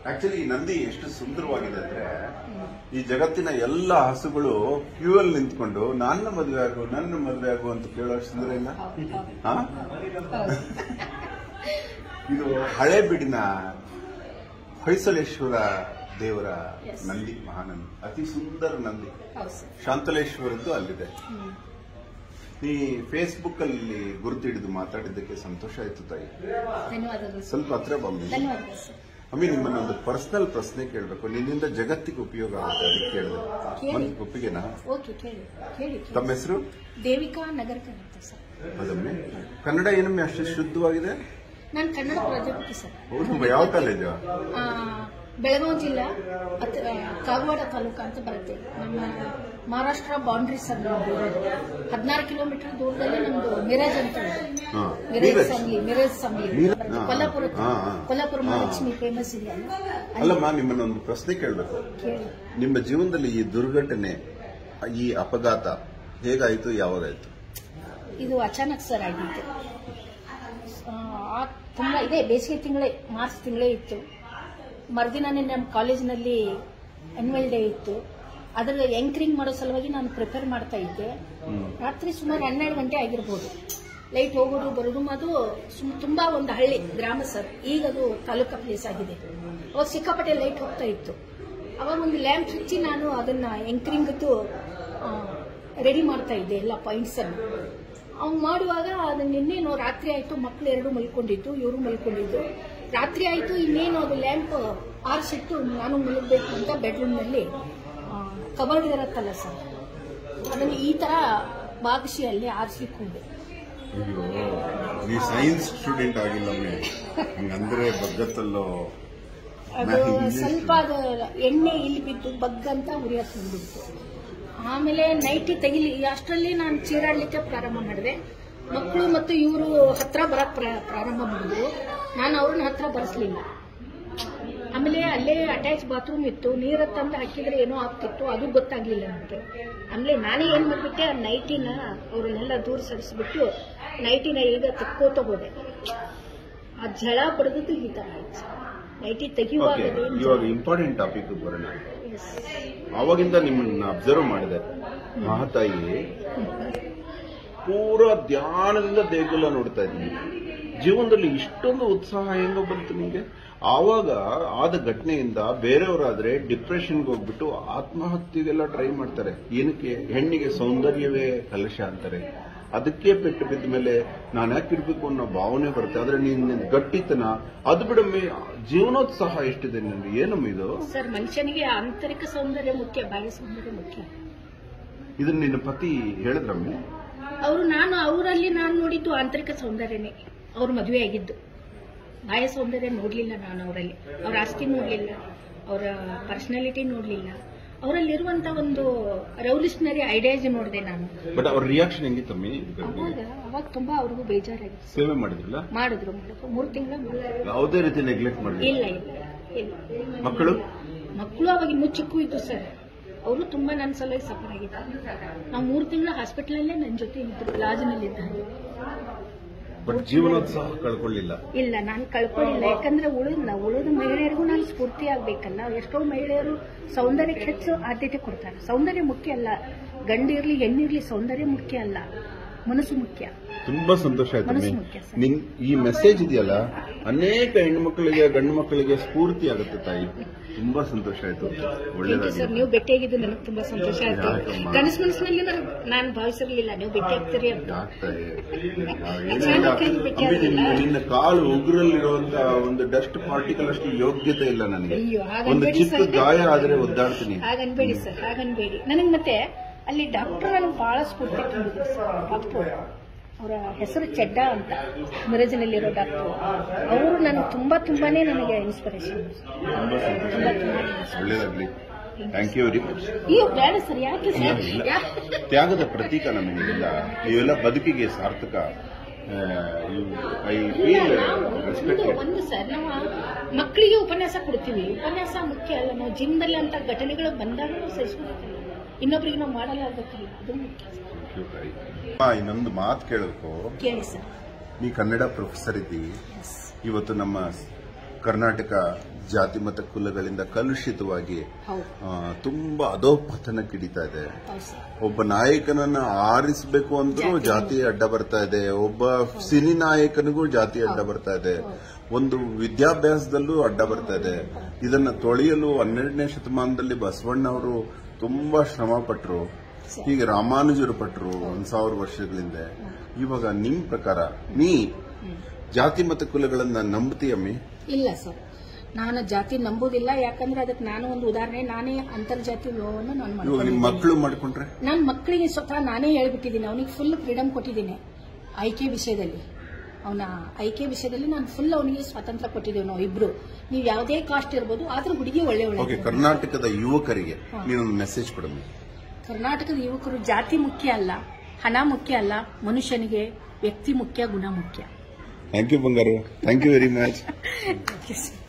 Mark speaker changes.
Speaker 1: Actually ಈ ನಂದಿ ಎಷ್ಟು ಸುಂದರವಾಗಿದೆ ಅಂದ್ರೆ ಈ ಜಗತ್ತಿನ ಎಲ್ಲ ಹಸುಗಳು ಕ್ಯೂ ಅಲ್ಲಿ ನಿಂತ್ಕೊಂಡು ನನ್ನ ಮದುವೆ ಆಗು ನನ್ನ ಮದುವೆ ಆಗು ಅಂತ ಕೇಳೋ ಸುಂದರ ಇಲ್ಲ ಹಾ? ಇದು ಹಳೆ ಬಿಡಿನ ಹೊಯ್ಸಲೇಶ್ವರ ದೇವರ
Speaker 2: Yes.
Speaker 1: ನಂದಿ ಮಹಾನಂದಿ ಅತಿ ಸುಂದರ ನಂದಿ
Speaker 2: ಹೌದು ಸರ್
Speaker 1: ಶಾಂತಲೇಶ್ವರದ್ದು ಅಲ್ಲಿದೆ ನೀ ಫೇಸ್ಬುಕ್ ಅಲ್ಲಿ ಗುರುತಿಡಿದು ಮಾತಾಡಿದ್ದಕ್ಕೆ ಸಂತೋಷ ಆಯ್ತು ತಾಯಿ
Speaker 2: ಧನ್ಯವಾದಗಳು ಸರ್
Speaker 1: ಸ್ವಲ್ಪ ಹತ್ರ ಬಮ್ಮಿ
Speaker 2: ಧನ್ಯವಾದಗಳು ಸರ್
Speaker 1: ಅಮ್ಮಿ ನಿಮ್ಮನ್ನ ಒಂದು ಪರ್ಸನಲ್ ಪ್ರಶ್ನೆ ಕೇಳಬೇಕು ನಿನ್ನಿಂದ ಜಗತ್ತಿಗೆ ಉಪಯೋಗ ಆಗುತ್ತೆ ಅದಕ್ಕೆ ಕೇಳಿದೆ
Speaker 2: ಕೇಳಿ.
Speaker 1: ಒಂದು ಒಪ್ಪಿಗೆನಾ
Speaker 2: ಓಕೆ ಕೇಳಿ ಕೇಳಿ ಕೇಳಿ.
Speaker 1: ತಮ್ಮ ಹೆಸರು
Speaker 2: ದೇವಿಕಾ ನಗರ್ಕರ್ ಅಂತ ಸರ್
Speaker 1: ಅದಮ್ಮಿ ಕನ್ನಡ ಏನಮ್ಮಿ ಅಷ್ಟು ಶುದ್ಧವಾಗಿದೆ
Speaker 2: ನಾನು ಕನ್ನಡ ಪ್ರಾಜೆಕ್ಟ್ ಸರ್
Speaker 1: ಹೌದು ಯಾವ ಕಾಲೇಜು
Speaker 2: ಆ, ಬೆಳಗಾವಿ ಜಿಲ್ಲಾ ಅತ್- ಆ, ಕಾಗವಾಡ ತಾಲೂಕು ಅಂತ ಬರುತ್ತೆ ನಮ್ಮ ಮಹಾರಾಷ್ಟ್ರ ಬೌಂಡ್ರಿ ಸರ್ ಹದಿನಾರು ಕಿಲೋಮೀಟರ್ ದೂರದಲ್ಲಿ ನಮ್ದು ಮಿರಾಜ್ ಅಂತ ಇದೆ.
Speaker 1: ಹಾ.
Speaker 2: ಮಿರಾಜ್
Speaker 1: ಮಿರಾಜ್.
Speaker 2: ಸಂಗ್ಲಿ ಮಿರಾಜ್ ಸಂಗ್ಲಿ ಅಂತ
Speaker 1: ಮಿರಾಜ್.
Speaker 2: ಬರುತ್ತೆ.
Speaker 1: ಹಾ,
Speaker 2: ಕೊಲ್ಲಾಪುರ
Speaker 1: ಹಾ, ಹಾ.
Speaker 2: ಕೊಲ್ಲಾಪುರ
Speaker 1: ಹಾ.
Speaker 2: ಮಹಾಲಕ್ಷ್ಮಿ ಫೇಮಸ್ ಇದೆ ಅಲ್ಲ ಅಲ್ಲಿ
Speaker 1: ಅಲ್ಲಮ್ಮ ನಿಮ್ಮನ್ನ ಒಂದು ಪ್ರಶ್ನೆ ಕೇಳಬೇಕು
Speaker 2: ಕೇಳಿ
Speaker 1: ನಿಮ್ಮ ಜೀವನದಲ್ಲಿ ಈ ದುರ್ಘಟನೆ ಈ ಅಪಘಾತ ಹೇಗಾಯ್ತು ಯಾವಾಗಾಯ್ತು
Speaker 2: ಇದು ಅಚಾನಕ್ ಸರ್ ಆಗಿತ್ತು ಆ, ಆ ತಿಂಗಳ ಇದೆ ಬೇಸಿಗೆ ತಿಂಗಳೇ ಮಾರ್ಚ್ ತಿಂಗಳೇ ಇತ್ತು ಮರುದಿನನೇ ನಮ್ಮ ಕಾಲೇಜಿನಲ್ಲಿ ಆನ್ಯುವಲ್ ಡೇ ಇತ್ತು ಅದರ ಎಂಕರಿಂಗ್ ಮಾಡೋ ಸಲುವಾಗಿ ನಾನು ಪ್ರಿಪೇರ್ ಮಾಡ್ತಾ ಇದ್ದೆ ರಾತ್ರಿ ಸುಮಾರು ಹನ್ನೆರಡು ಗಂಟೆ ಆಗಿರ್ಬೋದು ಲೈಟ್ ಹೋಗೋದು ಬರೋದು ಅದು ಸುಮ್ ತುಂಬಾ ಒಂದು ಹಳ್ಳಿ ಗ್ರಾಮ ಸರ್ ಈಗ ಅದು ತಾಲೂಕಾ ಪ್ಲೇಸ್ ಆಗಿದೆ ಅವಾಗ ಸಿಕ್ಕಾಪಟ್ಟೆ ಲೈಟ್ ಹೋಗ್ತಾ ಇತ್ತು ಅವಾಗ ಒಂದು ಲ್ಯಾಂಪ್ ಹಚ್ಚಿ ನಾನು ಅದನ್ನ ಎಂಕರಿಂಗ್ದು ರೆಡಿ ಮಾಡ್ತಾ ಇದ್ದೆ ಎಲ್ಲ ಪಾಯಿಂಟ್ಸ್ ಅನ್ನು ಅವ್ನು ಮಾಡುವಾಗ ಅದನ್ನ ಇನ್ನೇನು ರಾತ್ರಿ ಆಯ್ತು ಮಕ್ಕಳು ಎರಡು ಮಲ್ಕೊಂಡಿದ್ದು ಇವರು ಮಲ್ಕೊಂಡಿದ್ದು ರಾತ್ರಿ ಆಯ್ತು ಇನ್ನೇನು ಅದು ಲ್ಯಾಂಪ್ ಆರಿಸಿಟ್ಟು ನಾನು ಮಲಗಬೇಕು ಅಂತ ಬೆಡ್ರೂಮ್ನಲ್ಲಿ ಕಬರ್ಡ್ ಇರತ್ತಲ್ಲ ಸರ್ ಅದನ್ನು ಈ ತರ ಬಾಗಿಸಿ ಅಲ್ಲಿ ಆರಿಸಿಕೊಂಡೆ
Speaker 1: ಅಯ್ಯೋ ನೀ ಸೈನ್ಸ್ ಸ್ಟೂಡೆಂಟ್ ಆಗಿಲ್ಲಮ್ಮೆ ಹಂಗಂದ್ರೆ ಬಗ್ಗತ್ತಲ್ಲೋ
Speaker 2: ಅದು
Speaker 1: ನಾನು English
Speaker 2: ಸ್ವಲ್ಪ ಅದು ಎಣ್ಣೆ ಇಲ್ಲಿ ಬಿದ್ದು ಬಗ್ಗಂತ ಉರಿಯತ್ ಬಂದ್ಬಿಡ್ತು ಆಮೇಲೆ ನೈಟಿ ತೆಗಿಲಿ ಅಷ್ಟರಲ್ಲಿ ನಾನು ಚೀರಾಡ್ಲಿಕ್ಕೆ ಪ್ರಾರಂಭ ಮಾಡಿದೆ ಮಕ್ಕಳು ಮತ್ತು ಇವರು ಹತ್ರ ಬರಕ್ ಪ್ರ- ಪ್ರಾರಂಭ ಮಾಡಿದ್ರು ನಾನು ಅವ್ರನ್ನ ಹತ್ರ ಬರೆಸ್ಲಿಲ್ಲ ಆಮೇಲೆ ಅಲ್ಲೇ ಅಟ್ಯಾಚ್ ಬಾತ್ರೂಮ್ ಇತ್ತು ನೀರ ತಂದು ಹಾಕಿದ್ರೆ ಏನೋ ಆಗ್ತಿತ್ತು ಅದು ಗೊತ್ತಾಗ್ಲಿಲ್ಲ ನನಗೆ ಆಮೇಲೆ ನಾನೇ ಏನ್ ಮಾಡ್ಬಿಟ್ಟೆ ಆ ನೈಟಿನ ಅವ್ರನ್ನೆಲ್ಲ ದೂರ ಸರಿಸ್ಬಿಟ್ಟು ನೈಟಿನ ಈಗ ತಕ್ಕೋತ ಹೋದೆ ಆ ಝಳ ಬಡ್ದದ್ದು ಈ ತರ ಆಯ್ತು ನೈಟಿ ತೆಗಿಯುವಾಗ
Speaker 1: ಓಕೆ
Speaker 2: ಅದೇನ್
Speaker 1: ಇವಾಗ ಇಂಪಾರ್ಟೆಂಟ್ ಟಾಪಿಕ್ ಬರೋಣ
Speaker 2: Yes.
Speaker 1: ಆವಾಗಿಂದ ನಿಮ್ಮನ್ನ ಅಬ್ಸರ್ವ್ ಮಾಡಿದೆ ಮಹಾತಾಯಿ ಪೂರಾ ಧ್ಯಾನದಿಂದ ದೇಗುಲ ನೋಡ್ತಾ ಇದ್ದೀನಿ ಜೀವನದಲ್ಲಿ ಇಷ್ಟೊಂದು ಉತ್ಸಾಹ ಹೆಂಗೋ ಬಂತು ನಿಮಗೆ ಆವಾಗ ಆದ ಘಟನೆಯಿಂದ ಬೇರೆಯವರಾದ್ರೆ ಡಿಪ್ರೆಷನ್ಗೆ ಹೋಗ್ಬಿಟ್ಟು ಆತ್ಮಹತ್ಯೆಗೆಲ್ಲ ಟ್ರೈ ಮಾಡ್ತಾರೆ ಏನಕ್ಕೆ ಹೆಣ್ಣಿಗೆ ಸೌಂದರ್ಯವೇ ಕಲಶ ಅಂತಾರೆ ಅದಕ್ಕೆ ಪೆಟ್ಟು ಬಿದ್ದ ಮೇಲೆ ನಾನು ಯಾಕಿರ್ಬೇಕು ಅನ್ನೋ ಭಾವನೆ ಬರುತ್ತೆ ಆದ್ರೆ ನಿನ್ನ ಗಟ್ಟಿತನ ಅದು ಬಿಡಮ್ಮೆ ಜೀವನೋತ್ಸಾಹ ಎಷ್ಟಿದೆ ನಿನ್ಗೆ ಏನಮ್ಮ ಇದು
Speaker 2: ಸರ್ ಮನುಷ್ಯನಿಗೆ ಆಂತರಿಕ ಸೌಂದರ್ಯ ಮುಖ್ಯ ಬಾಹ್ಯ ಸೌಂದರ್ಯ ಮುಖ್ಯ
Speaker 1: ಇದನ್ನ ನಿನ್ನ ಪತಿ ಹೇಳಿದ್ರಮ್ಮೆ
Speaker 2: ಅವರು ನಾನು ಅವರಲ್ಲಿ ನಾನು ನೋಡಿದ್ದು ಆಂತರಿಕ ಸೌಂದರ್ಯನೇ ಅವ್ರು ಮದುವೆ ಆಗಿದ್ದು ಬಾಹ್ಯ ಸೌಂದರ್ಯ ನೋಡ್ಲಿಲ್ಲ ನಾನು ಅವರಲ್ಲಿ ಅವ್ರ ಆಸ್ತಿ ನೋಡ್ಲಿಲ್ಲ ಅವರ ಪರ್ಸನಾಲಿಟಿ ನೋಡ್ಲಿಲ್ಲ ಅವರಲ್ಲಿರುವಂತ ಒಂದು ರೌಲಿಸ್ನರಿ ಐಡಿಯಾಸ್ ನೋಡಿದೆ ನಾನು
Speaker 1: ಬಟ್ ಅವ್ರ ರಿಯಾಕ್ಷನ್ ಹೆಂಗಿತ್ತಮ್ಮಿ
Speaker 2: ಅವಾಗ ಅವಾಗ ತುಂಬಾ ಅವ್ರಿಗೂ ಬೇಜಾರಾಗಿತ್ತು
Speaker 1: ಸೇವೆ ಮಾಡಿದ್ರಲ್ಲ
Speaker 2: ಮಾಡಿದ್ರು ಮಾಡಿದ್ರು ಮೂರು ತಿಂಗಳ ಮಾಡಿದ್ರು
Speaker 1: ಯಾವುದೇ ರೀತಿ ನೆಗ್ಲೆಕ್ಟ್ ಮಾಡಲಿಲ್ಲ
Speaker 2: ಇಲ್ಲ ಇಲ್ಲ ಇಲ್ಲ
Speaker 1: ಮಕ್ಕಳು
Speaker 2: ಮಕ್ಕಳು ಅವಾಗ ಇನ್ನೂ ಚಿಕ್ಕ ಇದ್ದು ಸರ್ ಅವರು ತುಂಬಾ ನನ್ನ ಸಲುವಾಗಿ ಸಫರ್ ಆಗಿದ್ದಾರೆ ನಾವು ಮೂರು ತಿಂಗಳ ಹಾಸ್ಪಿಟಲಲ್ಲೇ ನನ್ನ ಜೊತೆ ಇದ್ರು ಲಾಜ್ನಲ್ಲಿದ್ದಾರೆ
Speaker 1: ಬಟ್ ಜೀವನೋತ್ಸಾಹ ಕಳ್ಕೊಳ್ಳಿಲ್ಲ
Speaker 2: ಇಲ್ಲ ನಾನು ಕಳ್ಕೊಳ್ಳಿಲ್ಲ ಯಾಕಂದ್ರೆ ಉಳಿದ ಉಳಿದ ಮಹಿಳೆಯರಿಗೂ ನಾನು ಸ್ಫೂರ್ತಿ ಆಗ್ಬೇಕಲ್ಲ ಎಷ್ಟೋ ಮಹಿಳೆಯರು ಸೌಂದರ್ಯಕ್ಕೆ ಹೆಚ್ಚು ಆದ್ಯತೆ ಕೊಡ್ತಾರೆ ಸೌಂದರ್ಯ ಮುಖ್ಯ ಅಲ್ಲ ಗಂಡಿರ್ಲಿ ಹೆಣ್ಣಿರ್ಲಿ ಸೌಂದರ್ಯ ಮುಖ್ಯ ಅಲ್ಲ ಮನಸ್ಸು ಮುಖ್ಯ
Speaker 1: ತುಂಬಾ ಸಂತೋಷ ಆಯ್ತು
Speaker 2: ಮನಸ್ಸು
Speaker 1: ಅಮ್ಮಿ.
Speaker 2: ಮುಖ್ಯ ಸರ್.
Speaker 1: ನಿನ್ ಈ ಮೆಸೇಜ್ ಇದೆಯಲ್ಲ ಅನೇಕ ಹೆಣ್ಮಕ್ಳಿಗೆ ಗಂಡು ಮಕ್ಕಳಿಗೆ ಸ್ಫೂರ್ತಿ ಆಗುತ್ತೆ ತಾಯಿ ತುಂಬಾ ಸಂತೋಷ ಆಯ್ತು
Speaker 2: ಥ್ಯಾಂಕ್ ಯು
Speaker 1: ಒಳ್ಳೇದಾಗಿ
Speaker 2: ಸರ್ ನೀವು ಭೇಟಿಯಾಗಿದ್ದು ನನಗೆ ತುಂಬಾ ಸಂತೋಷ ಆಯ್ತು
Speaker 1: ಯಾಕಮ್ಮ?
Speaker 2: ಕನಸು ಮನಸ್ಸಿನಲ್ಲಿ ನಾನು ಭಾವಿಸಿರ್ಲಿಲ್ಲ ನೀವು ಭೇಟಿ ಆಗ್ತೀರಿ ಅಂತ
Speaker 1: ಆಗ್ತಾಯಿ
Speaker 2: ಅಚಾನಕ್ ಆಗಿ ಭೇಟಿ ಆಗ್ಲಿಲ್ಲ.
Speaker 1: ನಿನ್ನ ಕಾಲು ಉಗುರಲ್ಲಿರುವಂತ ಒಂದು ಡಸ್ಟ್ ಪಾರ್ಟಿಕಲ್ ಅಷ್ಟು ಯೋಗ್ಯತೆ ಇಲ್ಲ ನನಗೆ
Speaker 2: ಅಯ್ಯೋ, ಹಾಗನ್ಬೇಡಿ
Speaker 1: ಒಂದು ಚಿಕ್ಕ
Speaker 2: ಸರ್.
Speaker 1: ಗಾಯ ಆದ್ರೆ ಒದ್ದಾಡ್ತೀನಿ
Speaker 2: ಹಾಗನ್ಬೇಡಿ ಸರ್ ಹಾಗನ್ಬೇಡಿ ನನಗೆ ಮತ್ತೆ ಅಲ್ಲಿ ಡಾಕ್ಟರ್ ನನಗೆ ಬಹಳ ಸ್ಫೂರ್ತಿ ತುಂಬಿದ್ರು ಸರ್ ಡಾಕ್ಟರ್ ಅವರ ಹೆಸರು ಚೆಡ್ಡ ಅಂತ ಮಿರಜಿನಲ್ಲಿರೋ ಡಾಕ್ಟರ್ ಅವರು ನನಗೆ ತುಂಬಾ ತುಂಬಾನೇ ನನಗೆ ಇನ್ಸ್ಪಿರೇಷನ್
Speaker 1: ತುಂಬಾ ಸಂತೋಷ
Speaker 2: ತುಂಬಾ ತುಂಬಾ
Speaker 1: ಒಳ್ಳೇದಾಗ್ಲಿ ಥ್ಯಾಂಕ್ ಯು ವೆರಿ ಮಚ್
Speaker 2: ಅಯ್ಯೋ ಬೇಡ ಸರ್ ಯಾಕೆ ಸರ್
Speaker 1: ಇಲ್ಲ.
Speaker 2: ಯಾ-
Speaker 1: ತ್ಯಾಗದ ಪ್ರತೀಕ ನಮಗಿಲ್ಲ ಇವೆಲ್ಲ ಬದುಕಿಗೆ ಸಾರ್ಥಕ ಐ ಫೀಲ್
Speaker 2: ಒಂದು
Speaker 1: ರೆಸ್ಪೆಕ್ಟೆಡ್
Speaker 2: ಒಂದು ಸರ್ ನಾವು ಮಕ್ಕಳಿಗೆ ಉಪನ್ಯಾಸ ಕೊಡ್ತೀವಿ ಉಪನ್ಯಾಸ ಮುಖ್ಯ ಅಲ್ಲ ನಾವು ಜಿಮ್ದಲ್ಲಿ ಅಂತ ಘಟನೆಗಳು ಬಂದಾಗ ನಾವು ಸಹಿಸ್ಕೊಳ್ತೀವಿ ಇನ್ನೊಬ್ರಿಗೆ ನಾವು ಮಾಡಲಾಗಬೇಕಲ್ಲ ಅದು ಮುಖ್ಯ ಸರ್.
Speaker 1: ಇನ್ನೊಂದು ಮಾತು ಕೇಳಬೇಕು
Speaker 2: ಕೇಳಿ ಸರ್
Speaker 1: ನೀ ಕನ್ನಡ ಪ್ರೊಫೆಸರ್ ಇದ್ದಿ
Speaker 2: ಎಸ್
Speaker 1: ಇವತ್ತು ನಮ್ಮ ಕರ್ನಾಟಕ ಜಾತಿ ಮತ್ತು ಕುಲಗಳಿಂದ ಕಲುಷಿತವಾಗಿ
Speaker 2: ಹೌದು
Speaker 1: ಆ, ತುಂಬಾ ಅಧೋಪತನಕ್ಕಿಡಿತಾ ಇದೆ
Speaker 2: ಹೌದು ಸರ್
Speaker 1: ಒಬ್ಬ ನಾಯಕನನ್ನ ಆರಿಸಬೇಕು ಅಂದ್ರೂ
Speaker 2: ಜಾತಿ
Speaker 1: ಜಾತಿ ಅಡ್ಡ ಬರ್ತಾ ಇದೆ ಒಬ್ಬ ಸಿನಿ ನಾಯಕನಿಗೂ ಜಾತಿ ಅಡ್ಡ ಬರ್ತಾ ಇದೆ ಒಂದು ವಿದ್ಯಾಭ್ಯಾಸದಲ್ಲೂ ಅಡ್ಡ ಬರ್ತಾ ಇದೆ ಇದನ್ನ ತೊಳೆಯಲು ಹನ್ನೆರಡನೇ ಶತಮಾನದಲ್ಲಿ ಬಸವಣ್ಣ ಅವರು ತುಂಬಾ ಶ್ರಮ ಪಟ್ಟರು ಹೀಗೆ ರಾಮಾನುಜರು ಪಟ್ಟರು ಒಂದ್ ಸಾವಿರ ವರ್ಷಗಳಿಂದ ಇವಾಗ ನಿಮ್ ಪ್ರಕಾರ ನೀ ಜಾತಿ ಮತ್ತು ಕುಲಗಳನ್ನ ನಂಬ್ತೀಯಮ್ಮಿ
Speaker 2: ಇಲ್ಲ ಸರ್ ನಾನು ಜಾತಿ ನಂಬುದಿಲ್ಲ ಯಾಕಂದ್ರೆ ಅದಕ್ಕೆ ನಾನು ಒಂದು ಉದಾಹರಣೆ ನಾನೇ ಅಂತರ್ಜಾತಿ ಲೋವನ್ನು ನಾನು
Speaker 1: ಇವಾಗ ನಿಮ್
Speaker 2: ಮಾಡ್ಕೊಂಡಿದ್ದೀನಿ
Speaker 1: ಮಕ್ಕಳು ಮಾಡ್ಕೊಂಡ್ರೆ
Speaker 2: ನನ್ನ ಮಕ್ಕಳಿಗೆ ಸ್ವತಃ ನಾನೇ ಹೇಳ್ಬಿಟ್ಟಿದ್ದೀನಿ ಅವನಿಗೆ ಫುಲ್ ಫ್ರೀಡಮ್ ಕೊಟ್ಟಿದ್ದೀನಿ ಆಯ್ಕೆ ವಿಷಯದಲ್ಲಿ ಅವನ ಆಯ್ಕೆ ವಿಷಯದಲ್ಲಿ ನಾನು ಫುಲ್ ಅವನಿಗೆ ಸ್ವಾತಂತ್ರ್ಯ ಕೊಟ್ಟಿದ್ದೇವೆ ನಾವು ಇಬ್ರು ನೀವು ಯಾವುದೇ ಕಾಸ್ಟ್ ಇರ್ಬೋದು ಆದ್ರೂ ಹುಡುಗಿ ಒಳ್ಳೆ
Speaker 1: ಓಕೆ
Speaker 2: ಒಳ್ಳೆ
Speaker 1: ಕರ್ನಾಟಕದ ಯುವಕರಿಗೆ ನೀನೊಂದು ಮೆಸೇಜ್ ಕೊಡಮ್ಮಿ
Speaker 2: ಕರ್ನಾಟಕದ ಯುವಕರು ಜಾತಿ ಮುಖ್ಯ ಅಲ್ಲ ಹಣ ಮುಖ್ಯ ಅಲ್ಲ ಮನುಷ್ಯನಿಗೆ ವ್ಯಕ್ತಿ ಮುಖ್ಯ ಗುಣ ಮುಖ್ಯ
Speaker 1: thank you Bangaru thank you very much
Speaker 2: okay sir